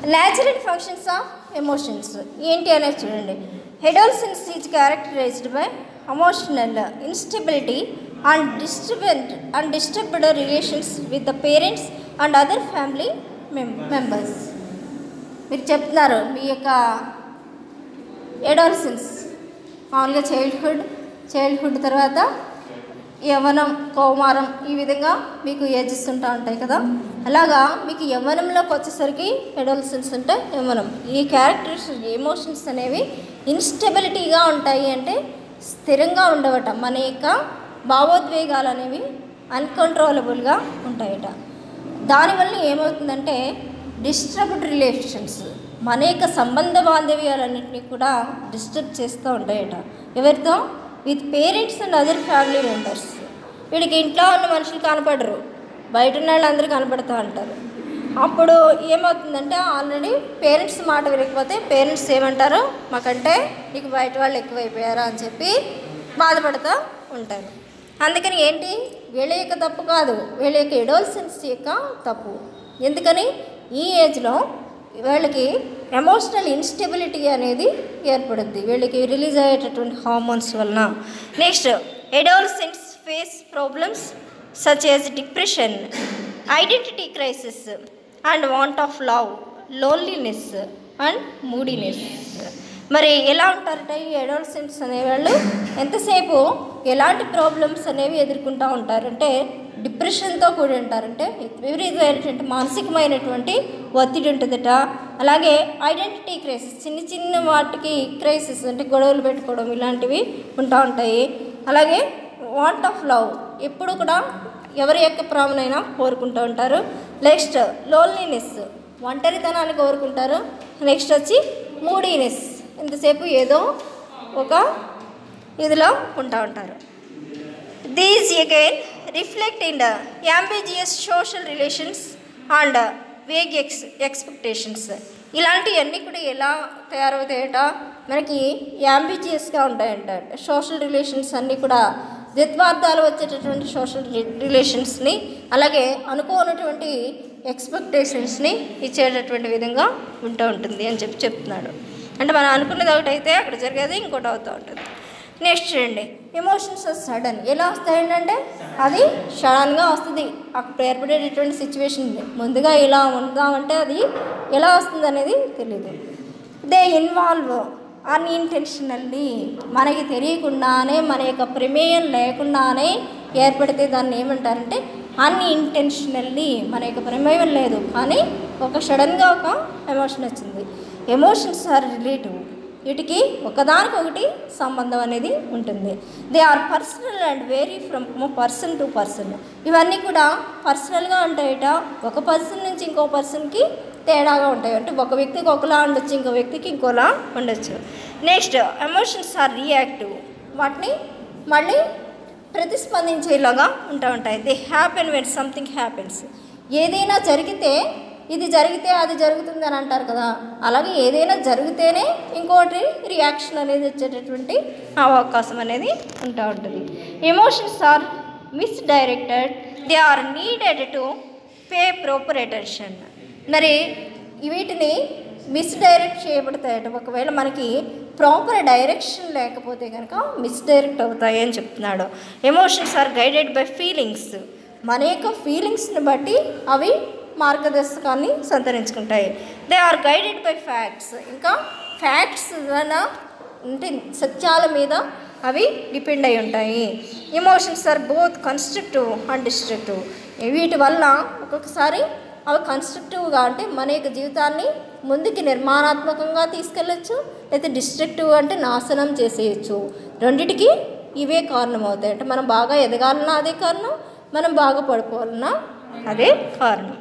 natural functions of emotions ఏంటి అనేది చూడండి adolescence is characterised by emotional instability and disturbance and disturbed relations with the parents and other family members మీరు చెప్తున్నారు మీ యొక్క ఎడోల్సిన్స్ మామూలుగా childhood childhood తర్వాత యవ్వనం కౌమారం ఈ విధంగా మీకు ఏజెస్ ఉంటా ఉంటాయి కదా అలాగా మీకు యవ్వనంలోకి వచ్చేసరికి ఎడోల్సెన్స్ అంటే యవ్వనం ఈ క్యారెక్టర్స్ ఎమోషన్స్ అనేవి ఇన్స్టెబిలిటీగా ఉంటాయి అంటే స్థిరంగా ఉండవట మన యొక్క భావోద్వేగాలు అనేవి అన్కంట్రోలబుల్గా ఉంటాయట దానివల్ల ఏమవుతుందంటే డిస్టర్బ్డ్ రిలేషన్స్ మన యొక్క సంబంధ బాంధవ్యాలన్నింటినీ కూడా డిస్టర్బ్ చేస్తూ ఉంటాయట ఎవరితో with parents and other family members వీడికి ఇంట్లో ఉన్న మనుషులు కనపడరు బయట ఉన్న వాళ్ళు అందరూ కనపడుతూ ఉంటారు అప్పుడు ఏమవుతుందంటే ఆల్రెడీ పేరెంట్స్ మాట వినకపోతే పేరెంట్స్ ఏమంటారు మాకంటే నీకు బయట వాళ్ళు ఎక్కువైపోయారా అని చెప్పి బాధపడుతూ ఉంటారు అందుకని ఏంటి వీళ్ళ యొక్క తప్పు కాదు వీళ్ళ యొక్క ఎడోల్సెన్స్ యొక్క తప్పు ఎందుకని ఈ ఏజ్లో వీళ్ళకి ఎమోషనల్ ఇన్స్టెబిలిటీ అనేది ఏర్పడుద్ది వీళ్ళకి రిలీజ్ అయ్యేటటువంటి హార్మోన్స్ వలన next adolescence phase problems such as depression identity crisis and want of love loneliness and moodiness మరి ఎలా ఉంటారట ఈ అడోల్సెంట్స్ అనేవాళ్ళు ఎంతసేపు ఎలాంటి ప్రాబ్లమ్స్ అనేవి ఎదుర్కొంటూ ఉంటారంటే డిప్రెషన్తో కూడి ఉంటారంటే విపరీతమైనటువంటి మానసికమైనటువంటి ఒత్తిడి ఉంటుందట అలాగే ఐడెంటిటీ క్రైసిస్ చిన్న చిన్న వాటికి క్రైసిస్ అంటే గొడవలు పెట్టుకోవడం ఇలాంటివి ఉంటూ ఉంటాయి అలాగే వాంట్ ఆఫ్ లవ్ ఎప్పుడు కూడా ఎవరి యొక్క ప్రేమనైనా కోరుకుంటూ ఉంటారు నెక్స్ట్ లోన్లీనెస్ ఒంటరితనాన్ని కోరుకుంటారు నెక్స్ట్ వచ్చి మూడీనెస్ ఎంతసేపు ఏదో ఒక ఇదిలో ఉంటా ఉంటారు these again reflect in ambitious social relations and vague ex expectations ఇలాంటివన్నీ కూడా ఎలా తయారవుతాయట మనకి యాంబిజియస్గా ఉంటాయంట సోషల్ రిలేషన్స్ అన్నీ కూడా ద్విత్వార్థాలు వచ్చేటటువంటి సోషల్ రిలేషన్స్ని అలాగే అనుకోనటువంటి ఎక్స్పెక్టేషన్స్ని ఇచ్చేటటువంటి విధంగా ఉంటూ ఉంటుంది అని చెప్పి చెప్తున్నాడు అంటే మనం అనుకున్నది ఒకటి అయితే అక్కడ జరిగేది ఇంకోటి అవుతూ ఉంటుంది నెక్స్ట్ చూడండి ఎమోషన్స్ సడన్ ఎలా వస్తాయండి అంటే అది సడన్గా వస్తుంది అక్కడ ఏర్పడేటటువంటి సిచ్యువేషన్ ముందుగా ఇలా ఉందామంటే అది ఎలా వస్తుంది అనేది తెలియదు దే ఇన్వాల్వ్ అన్ఇంటెన్షనల్లీ మనకి తెలియకుండానే మన యొక్క ప్రమేయం లేకుండానే ఏర్పడితే దాన్ని ఏమంటారంటే అన్ఇంటెన్షనల్లీ మన యొక్క ప్రమేయం లేదు కానీ ఒక సడన్గా ఒక ఎమోషన్ వచ్చింది ఎమోషన్స్ ఆర్ రిలేటివ్ వీటికి ఒకదానికొకటి సంబంధం అనేది ఉంటుంది they are personal and vary from person to person ఇవన్నీ కూడా పర్సనల్గా ఉంటాయట ఒక పర్సన్ నుంచి ఇంకో పర్సన్కి తేడాగా ఉంటాయి అంటే ఒక వ్యక్తికి ఒకలా ఉండొచ్చు ఇంకో వ్యక్తికి ఇంకోలా ఉండొచ్చు నెక్స్ట్ ఎమోషన్స్ ఆర్ రియాక్టివ్ వాటిని మళ్ళీ ప్రతిస్పందించేలాగా ఉంటూ ఉంటాయి they happen when something happens ఏదైనా జరిగితే ఇది జరిగితే అది జరుగుతుంది అని అంటారు కదా అలాగే ఏదైనా జరిగితేనే ఇంకోటి రియాక్షన్ అనేది వచ్చేటటువంటి అవకాశం అనేది ఉంటూ ఉంటుంది emotions are misdirected they are needed to pay proper attention మరి వీటిని మిస్డైరెక్ట్ చేయబడతాయట ఒకవేళ మనకి ప్రాపర్ డైరెక్షన్ లేకపోతే కనుక మిస్డైరెక్ట్ అవుతాయి అని చెప్తున్నాడు emotions are guided by feelings మన యొక్క ఫీలింగ్స్ని బట్టి అవి మార్గదర్శకాన్ని సంతరించుకుంటాయి they are guided by facts ఇంకా ఫ్యాక్ట్స్ వలన అంటే సత్యాల మీద అవి డిపెండ్ అయి ఉంటాయి emotions are both constructive and destructive వీటి వల్ల ఒక్కొక్కసారి అవి కన్స్ట్రక్టివ్గా అంటే మన యొక్క జీవితాన్ని ముందుకి నిర్మాణాత్మకంగా తీసుకెళ్ళచ్చు లేదా డిస్ట్రక్టివ్ అంటే నాశనం చేసేయచ్చు రెండిటికి ఇవే కారణం అవుతాయి అంటే మనం బాగా ఎదగాలన్నా అదే కారణం మనం బాగా పడిపోవాలన్నా అదే కారణం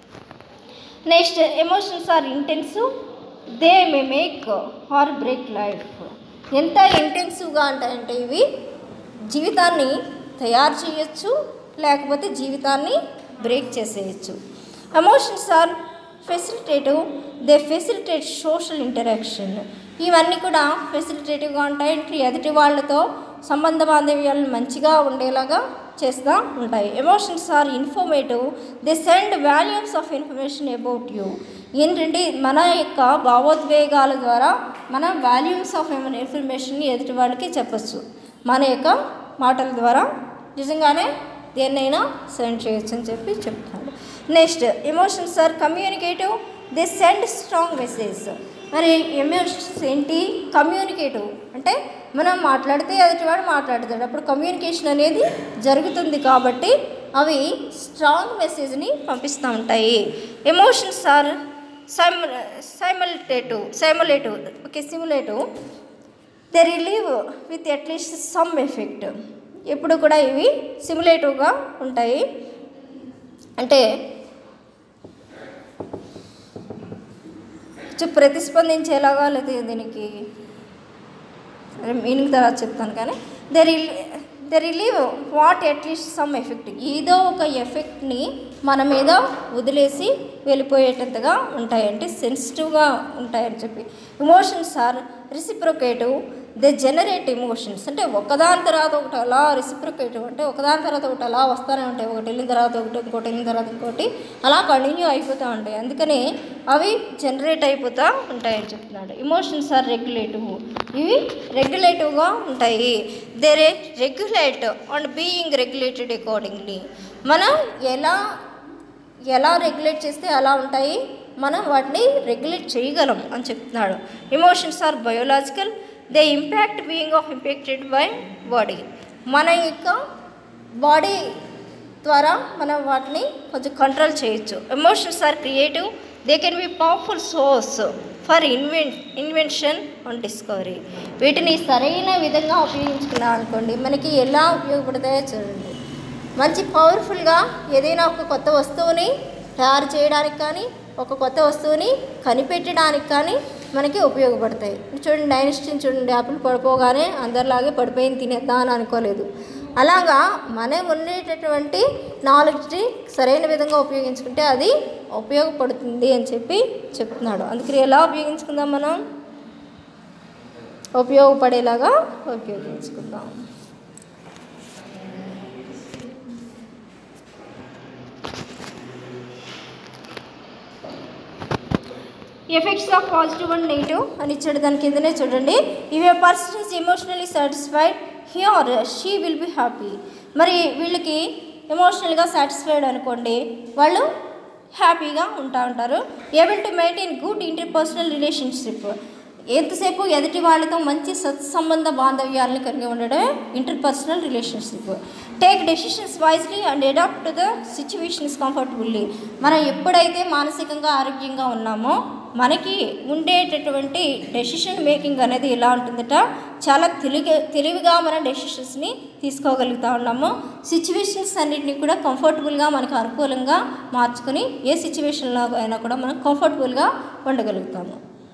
next emotions are intensive they may make or break life ఎంత ఇంటెన్సివ్గా ఉంటాయంటే ఇవి జీవితాన్ని తయారు చేయొచ్చు లేకపోతే జీవితాన్ని బ్రేక్ చేసేయచ్చు emotions are facilitative they facilitate social interaction ఇవన్నీ కూడా ఫెసిలిటేటివ్గా ఉంటాయి ఎదుటి వాళ్ళతో సంబంధ బాంధవ్యాలను మంచిగా ఉండేలాగా చేస్తూ ఉంటాయి emotions are informative they send volumes of information about you ఏంటంటే మన యొక్క భావోద్వేగాల ద్వారా మన వాల్యూమ్స్ ఆఫ్ ఇన్ఫర్మేషన్ని ఎదుటి వాళ్ళకి చెప్పచ్చు మన యొక్క మాటల ద్వారా నిజంగానే దేన్నైనా సెండ్ చేయొచ్చు అని చెప్పి చెప్తున్నాడు next emotions are communicative they send strong message మరి ఎమోషన్స్ ఏంటి కమ్యూనికేటివ్ అంటే మనం మాట్లాడితే ఎదుటివాడు మాట్లాడతాడు అప్పుడు కమ్యూనికేషన్ అనేది జరుగుతుంది కాబట్టి అవి స్ట్రాంగ్ మెసేజ్ని పంపిస్తూ ఉంటాయి ఎమోషన్స్ ఆర్ సైమ stimulative stimulative okay stimulative they relieve with at least some effect ఎప్పుడు కూడా ఇవి సిములేటివ్గా ఉంటాయి అంటే కొంచెం ప్రతిస్పందించేలాగా లేదా దీనికి మీనింగ్ తర్వాత చెప్తాను కానీ దే రిల్ they relieve what at least some effect ఏదో ఒక ఎఫెక్ట్ని మన మీద వదిలేసి వెళ్ళిపోయేటంతగా ఉంటాయి అంటే సెన్సిటివ్గా ఉంటాయని చెప్పి emotions are reciprocative they generate emotions అంటే ఒకదాని తర్వాత ఒకటి అలా రిసిప్రొకేటివ్ అంటే ఒకదాని తర్వాత ఒకటి అలా వస్తూనే ఉంటాయి ఒకటి వెళ్ళిన తర్వాత ఒకటి ఇంకోటి వెళ్ళిన తర్వాత ఇంకోటి అలా కంటిన్యూ అయిపోతూ ఉంటాయి అందుకని అవి జనరేట్ అయిపోతూ ఉంటాయని చెప్తున్నాడు ఎమోషన్స్ ఆర్ రెగ్యులేటివ్ ఇవి రెగ్యులేటివ్గా ఉంటాయి they're regulate and being regulated accordingly మనం ఎలా ఎలా రెగ్యులేట్ చేస్తే అలా ఉంటాయి మనం వాటిని రెగ్యులేట్ చేయగలం అని చెప్తున్నాడు emotions are biological they impact being of impacted by body మన యొక్క బాడీ ద్వారా మనం వాటిని కొంచెం కంట్రోల్ చేయొచ్చు emotions are creative they can be powerful source for ఇన్వెన్ ఇన్వెన్షన్ అండ్ డిస్కవరీ వీటిని సరైన విధంగా ఉపయోగించుకున్నాం అనుకోండి మనకి ఎలా ఉపయోగపడతాయో చూడండి మంచి పవర్ఫుల్గా ఏదైనా ఒక కొత్త వస్తువుని తయారు చేయడానికి కానీ ఒక కొత్త వస్తువుని కనిపెట్టడానికి కానీ మనకి ఉపయోగపడతాయి చూడండి డైనస్టీని చూడండి యాపిల్ పడిపోగానే అందరిలాగే పడిపోయింది తినేద్దాం అని అనుకోలేదు అలాగా మనం ఉండేటటువంటి నాలెడ్జ్ని సరైన విధంగా ఉపయోగించుకుంటే అది ఉపయోగపడుతుంది అని చెప్పి చెప్తున్నాడు అందుకని ఎలా ఉపయోగించుకుందాం మనం ఉపయోగపడేలాగా ఉపయోగించుకుందాం effects of positive and negative అని ఇచ్చాడు దాని కిందనే చూడండి if a person is emotionally satisfied he or she will be happy మరి వీళ్ళకి ఎమోషనల్గా సాటిస్ఫైడ్ అనుకోండి వాళ్ళు హ్యాపీగా ఉంటా ఉంటారు able to maintain good interpersonal relationship ఎంతసేపు ఎదుటి వాళ్ళతో మంచి సత్సంబంధ బాంధవ్యాలను కలిగి ఉండడమే interpersonal relationship take decisions wisely and adapt to the situations comfortably మనం ఎప్పుడైతే మానసికంగా ఆరోగ్యంగా ఉన్నామో మనకి ఉండేటటువంటి డెసిషన్ మేకింగ్ అనేది ఎలా ఉంటుందట చాలా తెలివి తెలివిగా మన డెసిషన్స్ని తీసుకోగలుగుతా ఉన్నాము సిచ్యువేషన్స్ అన్నిటిని కూడా కంఫర్టబుల్గా మనకు అనుకూలంగా మార్చుకొని ఏ సిచ్యువేషన్లో అయినా కూడా మనం కంఫర్టబుల్గా ఉండగలుగుతాము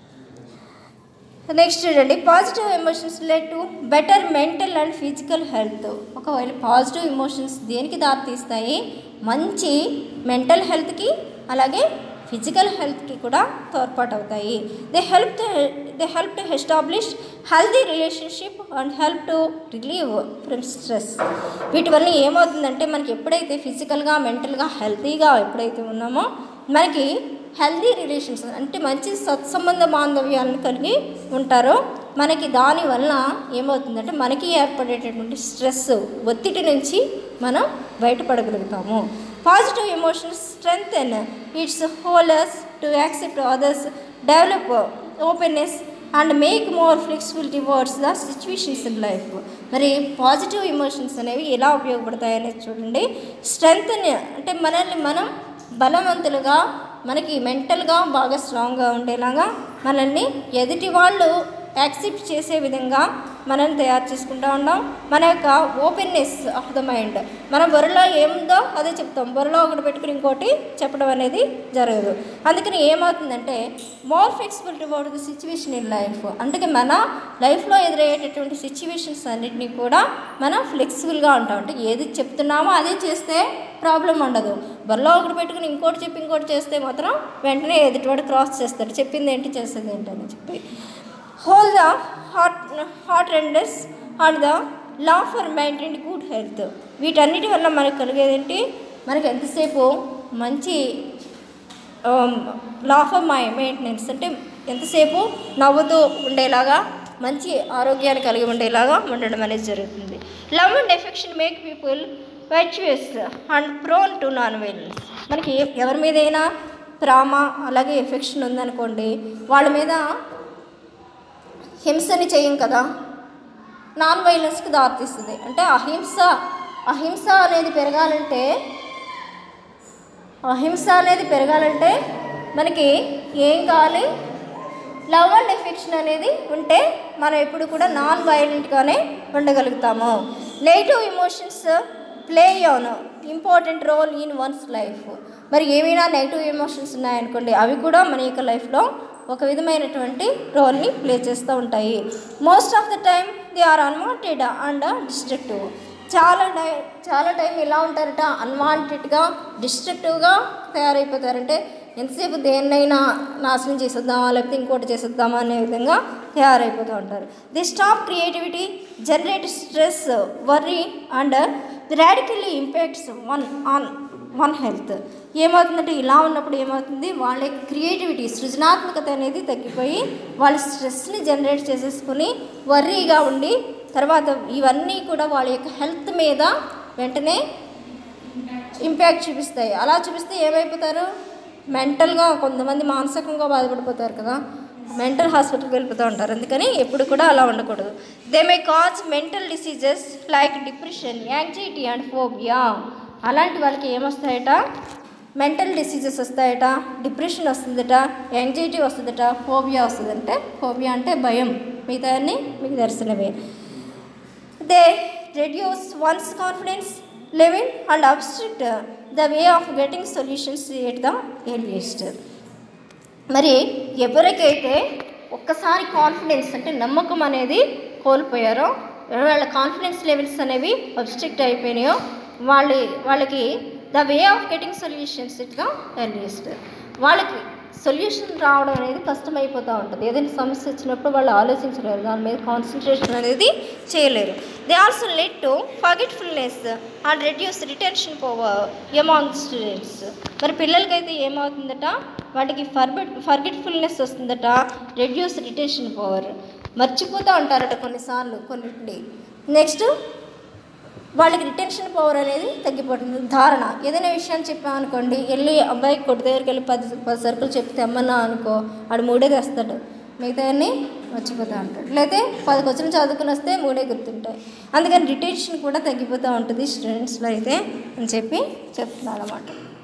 నెక్స్ట్ చూడండి positive emotions lead to better mental and physical health ఒకవేళ పాజిటివ్ ఎమోషన్స్ దేనికి దారితీస్తాయి మంచి మెంటల్ హెల్త్కి అలాగే ఫిజికల్ హెల్త్కి కూడా తోడ్పాటు అవుతాయి they help they help to establish healthy relationship and help to relieve from stress వీటి వల్ల ఏమవుతుందంటే మనకి ఎప్పుడైతే ఫిజికల్గా మెంటల్గా హెల్తీగా ఎప్పుడైతే ఉన్నామో మనకి హెల్దీ రిలేషన్స్ అంటే మంచి సత్సంబంధ బాంధవ్యాలను కలిగి ఉంటారో మనకి దానివల్ల ఏమవుతుందంటే మనకి ఏర్పడేటటువంటి స్ట్రెస్ ఒత్తిడి నుంచి మనం బయటపడగలుగుతాము positive emotions strength its holders to accept others develop openness and make more flexibility words the situations in life మరి పాజిటివ్ ఎమోషన్స్ అనేవి ఎలా ఉపయోగపడతాయి అనేది చూడండి స్ట్రెంగ్త్ అంటే మనల్ని మనం బలవంతులుగా మనకి మెంటల్గా బాగా స్ట్రాంగ్గా ఉండేలాగా మనల్ని ఎదుటి వాళ్ళు యాక్సెప్ట్ చేసే విధంగా మనం తయారు చేసుకుంటూ ఉన్నాం మన యొక్క ఓపెన్నెస్ ఆఫ్ ద మైండ్ మన బుర్రలో ఏముందో అదే చెప్తాం బుర్రలో ఒకటి పెట్టుకుని ఇంకోటి చెప్పడం అనేది జరగదు అందుకని ఏమవుతుందంటే more flexible toward the situation in life అందుకే మన లైఫ్లో ఎదురయ్యేటటువంటి సిచ్యువేషన్స్ అన్నిటినీ కూడా మనం ఫ్లెక్సిబుల్గా ఉంటాం అంటే ఏది చెప్తున్నామో అదే చేస్తే ప్రాబ్లం ఉండదు బుర్రలో ఒకటి పెట్టుకుని ఇంకోటి చెప్పి ఇంకోటి చేస్తే మాత్రం వెంటనే ఎదుటివాడు క్రాస్ చేస్తాడు చెప్పింది ఏంటి చేస్తుంది ఏంటి అని చెప్పి whole the heart heart renders and the law for maintain good health వీటన్నిటి వల్ల మనకు కలిగేదేంటి మనకి ఎంతసేపు మంచి లాఫ్ ఆఫ్ మై మెయింటెనెన్స్ అంటే ఎంతసేపు నవ్వుతూ ఉండేలాగా మంచి ఆరోగ్యాన్ని కలిగి ఉండేలాగా ఉండడం అనేది జరుగుతుంది love and affection make people వైచ్యుయస్ and prone to non violence మనకి ఎవరి మీదైనా ప్రేమ అలాగే ఎఫెక్షన్ ఉందనుకోండి వాళ్ళ మీద హింసని చేయం కదా నాన్ వైలెన్స్కి దారితీస్తుంది అంటే అహింస అహింస అనేది పెరగాలంటే అహింస అనేది పెరగాలంటే మనకి ఏం కావాలి లవ్ అండ్ ఎఫెక్షన్ అనేది ఉంటే మనం ఎప్పుడు కూడా నాన్ వైలెంట్గానే ఉండగలుగుతాము negative emotions play an important role in one's life మరి ఏమైనా నెగిటివ్ ఎమోషన్స్ ఉన్నాయనుకోండి అవి కూడా మన యొక్క లైఫ్లో ఒక విధమైనటువంటి రోల్ని ప్లే చేస్తూ ఉంటాయి most of the time they are unwanted and destructive చాలా టై చాలా టైం ఎలా ఉంటారట అన్వాంటెడ్గా డిస్ట్రక్టివ్గా తయారైపోతారంటే ఎంతసేపు దేన్నైనా నాశనం చేసేద్దామా లేకపోతే ఇంకోటి చేసేద్దామా అనే విధంగా తయారైపోతూ ఉంటారు the stop creativity generate stress worry and radically impacts one on one health ఏమవుతుందంటే ఇలా ఉన్నప్పుడు ఏమవుతుంది వాళ్ళ క్రియేటివిటీ సృజనాత్మకత అనేది తగ్గిపోయి వాళ్ళ స్ట్రెస్ని జనరేట్ చేసేసుకుని వర్రీగా ఉండి తర్వాత ఇవన్నీ కూడా వాళ్ళ యొక్క హెల్త్ మీద వెంటనే ఇంపాక్ట్ చూపిస్తాయి అలా చూపిస్తే ఏమైపోతారు మెంటల్గా కొంతమంది మానసికంగా బాధపడిపోతారు కదా మెంటల్ హాస్పిటల్కి వెళ్ళిపోతూ ఉంటారు అందుకని ఎప్పుడు కూడా అలా ఉండకూడదు they may cause mental diseases like depression anxiety and phobia అలాంటి వాళ్ళకి ఏమొస్తాయట మెంటల్ డిసీజెస్ వస్తాయట డిప్రెషన్ వస్తుందట యాంగ్జైటీ వస్తుందట ఫోబియా వస్తుందంటే ఫోబియా అంటే భయం మిగతా అన్నీ మీకు దర్శనమే they reduce one's confidence living and obstruct the way of getting solutions at the earliest మరి ఎవరికైతే ఒక్కసారి కాన్ఫిడెన్స్ అంటే నమ్మకం అనేది కోల్పోయారో వాళ్ళ కాన్ఫిడెన్స్ లెవెల్స్ అనేవి అబ్స్ట్రిక్ట్ అయిపోయినాయో వాళ్ళ వాళ్ళకి the way of getting solutions it the earliest వాళ్ళకి సొల్యూషన్ రావడం అనేది కష్టమైపోతూ ఉంటుంది ఏదైనా సమస్య వచ్చినప్పుడు వాళ్ళు ఆలోచించలేరు దాని మీద కాన్సన్ట్రేషన్ అనేది చేయలేరు they also let to forgetfulness and reduce retention power among students మరి పిల్లలకైతే ఏమవుతుందట వాటికి ఫర్బెట్ ఫర్గెట్ఫుల్నెస్ వస్తుందట రెడ్యూస్ రిటెన్షన్ పవర్ మర్చిపోతూ ఉంటారట కొన్నిసార్లు కొన్నింటిని నెక్స్ట్ వాళ్ళకి రిటెన్షన్ పవర్ అనేది తగ్గిపోతుంది ధారణ ఏదైనా విషయాన్ని చెప్పామనుకోండి వెళ్ళి అబ్బాయి కొట్టు దగ్గరికి వెళ్ళి పది పది సరుకులు చెప్పి తెమ్మన్నా అనుకో ఆడు మూడే తెస్తాడు మిగతాన్ని మర్చిపోతూ ఉంటాడు లేకపోతే పది క్వశ్చన్ చదువుకుని వస్తే మూడే గుర్తుంటాయి అందుకని రిటెన్షన్ కూడా తగ్గిపోతూ ఉంటుంది స్టూడెంట్స్లో అయితే అని చెప్పి చెప్తున్నాను అన్నమాట